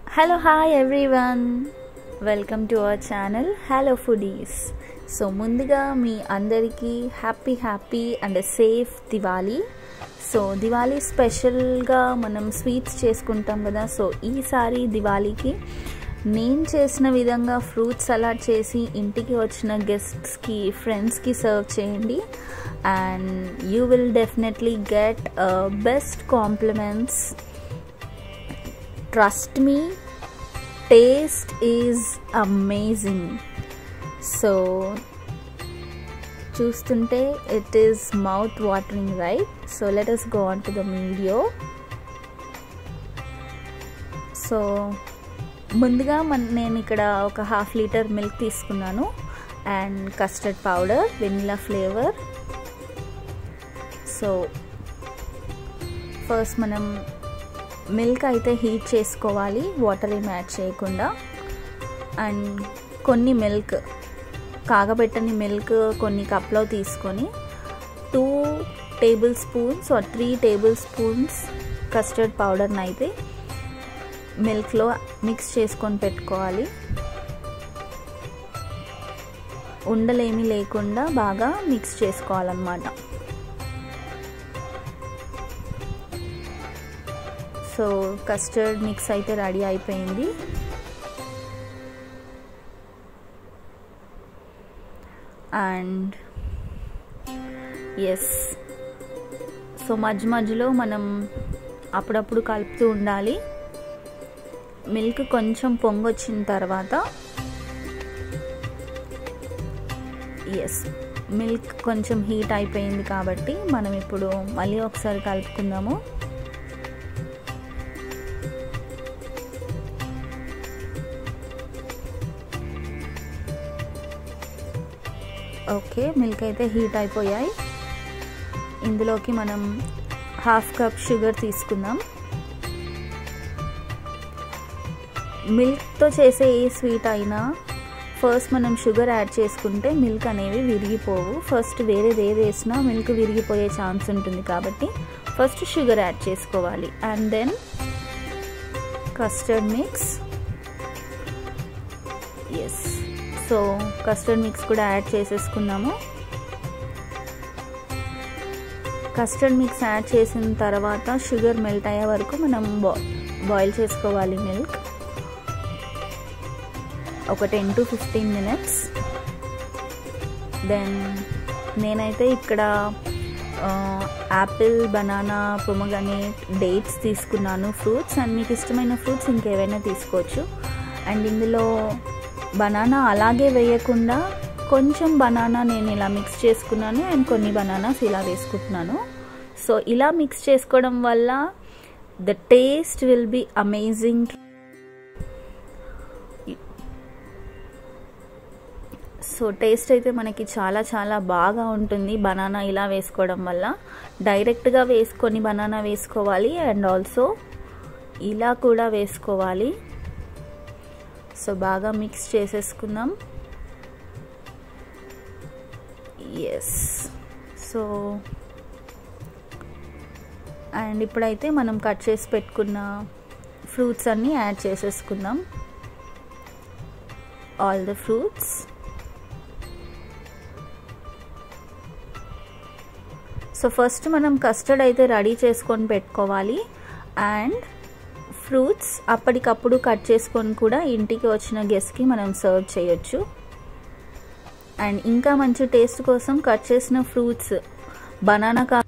hello hi everyone welcome to our channel hello foodies so ముందుగా మీ అందరికీ happy happy and safe Diwali so Diwali స్పెషల్గా మనం స్వీట్స్ చేసుకుంటాం కదా సో ఈసారి దివాళీకి నేను చేసిన విధంగా ఫ్రూట్ సలాడ్ చేసి ఇంటికి వచ్చిన గెస్ట్స్కి ఫ్రెండ్స్కి సర్వ్ చేయండి and you will definitely get best compliments trust మీ టేస్ట్ ఈజ్ అమేజింగ్ సో చూస్తుంటే it is mouth watering right so let us go on to the video so ముందుగా మన నేను ఇక్కడ ఒక హాఫ్ లీటర్ మిల్క్ తీసుకున్నాను and custard powder vanilla flavour so first మనం milk అయితే హీట్ చేసుకోవాలి వాటర్ ఏం యాడ్ చేయకుండా అండ్ కొన్ని మిల్క్ కాగబెట్టని మిల్క్ కొన్ని కప్లో తీసుకొని two tablespoons or three table tablespoons custard పౌడర్ని అయితే మిల్క్లో మిక్స్ చేసుకొని పెట్టుకోవాలి ఉండలేమి లేకుండా బాగా మిక్స్ చేసుకోవాలన్నమాట సో కస్టర్డ్ మిక్స్ అయితే రెడీ అయిపోయింది అండ్ ఎస్ సో మధ్య మధ్యలో మనం అప్పుడప్పుడు కలుపుతూ ఉండాలి మిల్క్ కొంచెం పొంగొచ్చిన తర్వాత ఎస్ మిల్క్ కొంచెం హీట్ అయిపోయింది కాబట్టి మనం ఇప్పుడు మళ్ళీ ఒకసారి కలుపుకుందాము ఓకే మిల్క్ అయితే హీట్ అయిపోయాయి ఇందులోకి మనం హాఫ్ కప్ షుగర్ తీసుకుందాం మిల్క్తో చేసే ఏ స్వీట్ అయినా ఫస్ట్ మనం షుగర్ యాడ్ చేసుకుంటే మిల్క్ అనేవి విరిగిపోవు ఫస్ట్ వేరేది ఏది వేసినా మిల్క్ విరిగిపోయే ఛాన్స్ ఉంటుంది కాబట్టి ఫస్ట్ షుగర్ యాడ్ చేసుకోవాలి and then custard mix yes so custard mix కూడా యాడ్ చేసేసుకున్నాము కస్టర్డ్ మిక్స్ యాడ్ చేసిన తర్వాత షుగర్ మెల్ట్ అయ్యే వరకు మనం బాయిల్ చేసుకోవాలి మిల్క్ ఒక ten to fifteen minutes then నేనైతే ఇక్కడ యాపిల్ బనానా పొమగనేట్ డేట్స్ తీసుకున్నాను ఫ్రూట్స్ అండ్ మీకు ఇష్టమైన ఫ్రూట్స్ ఇంకేవైనా తీసుకోవచ్చు అండ్ ఇందులో బనానా అలాగే వేయకుండా కొంచెం బనానా నేను ఇలా మిక్స్ చేసుకున్నాను అండ్ కొన్ని బనానాస్ ఇలా వేసుకుంటున్నాను సో ఇలా మిక్స్ చేసుకోవడం వల్ల the taste will be amazing so taste అయితే మనకి చాలా చాలా బాగా ఉంటుంది బనానా ఇలా వేసుకోవడం వల్ల డైరెక్ట్గా వేసుకొని బనానా వేసుకోవాలి అండ్ ఆల్సో ఇలా కూడా వేసుకోవాలి సో బాగా మిక్స్ చేసేసుకుందాం ఎస్ సో అండ్ ఇప్పుడైతే మనం కట్ చేసి పెట్టుకున్న ఫ్రూట్స్ అన్నీ యాడ్ చేసేసుకుందాం all the fruits so first మనం కస్టర్డ్ అయితే రెడీ చేసుకొని పెట్టుకోవాలి అండ్ ఫ్రూట్స్ అప్పటికప్పుడు కట్ చేసుకొని కూడా ఇంటికి వచ్చిన గెస్ట్కి మనం సర్వ్ చేయొచ్చు అండ్ ఇంకా మంచి టేస్ట్ కోసం కట్ చేసిన ఫ్రూట్స్ బనానా కా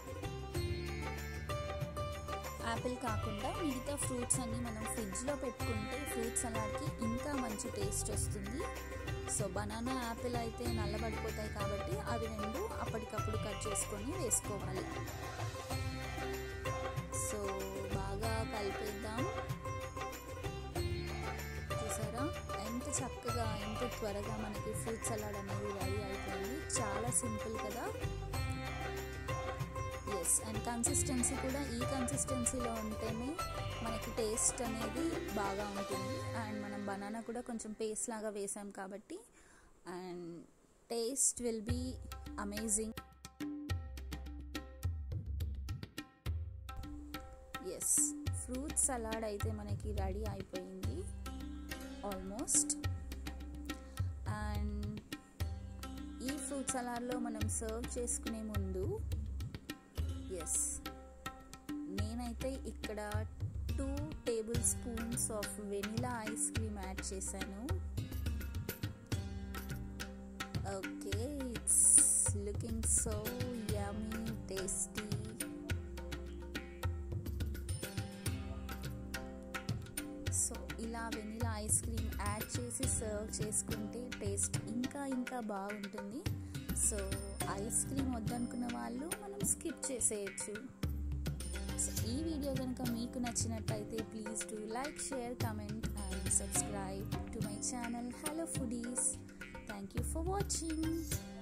యాపిల్ కాకుండా మిగతా ఫ్రూట్స్ అన్ని మనం ఫ్రిడ్జ్లో పెట్టుకుంటే ఫ్రూట్ సలాడ్కి ఇంకా మంచి టేస్ట్ వస్తుంది సో బనానా యాపిల్ అయితే నల్లబడిపోతాయి కాబట్టి అవి రెండు అప్పటికప్పుడు కట్ చేసుకొని వేసుకోవాలి సో బాగా కలిపేద్దాం చూసారా ఎంత చక్కగా ఎంత త్వరగా మనకి ఫ్రూట్ సలాడ్ అనేది రెడీ అయిపోయింది చాలా సింపుల్ కదా ఎస్ అండ్ కన్సిస్టెన్సీ కూడా ఈ కన్సిస్టెన్సీలో ఉంటేనే మనకి టేస్ట్ అనేది బాగా ఉంటుంది అండ్ మనం బనానా కూడా కొంచెం పేస్ట్ లాగా వేసాం కాబట్టి and taste will be amazing yes fruit salad అయితే మనకి రెడీ అయిపోయింది ఆల్మోస్ట్ అండ్ ఈ ఫ్రూట్ సలాడ్లో మనం సర్వ్ చేసుకునే ముందు ఎస్ నేనైతే ఇక్కడ two tablespoons of vanilla ice cream add చేశాను okay it's looking so yummy tasty so ఇలా వెనిలా ఐస్ క్రీమ్ యాడ్ చేసి సర్వ్ చేసుకుంటే టేస్ట్ ఇంకా ఇంకా బాగుంటుంది సో ఐస్ క్రీమ్ వద్దనుకున్న వాళ్ళు మనం స్కిప్ చేసేయచ్చు సో ఈ వీడియో కనుక మీకు నచ్చినట్టయితే please to like share comment and subscribe to my channel hello foodies thank you for watching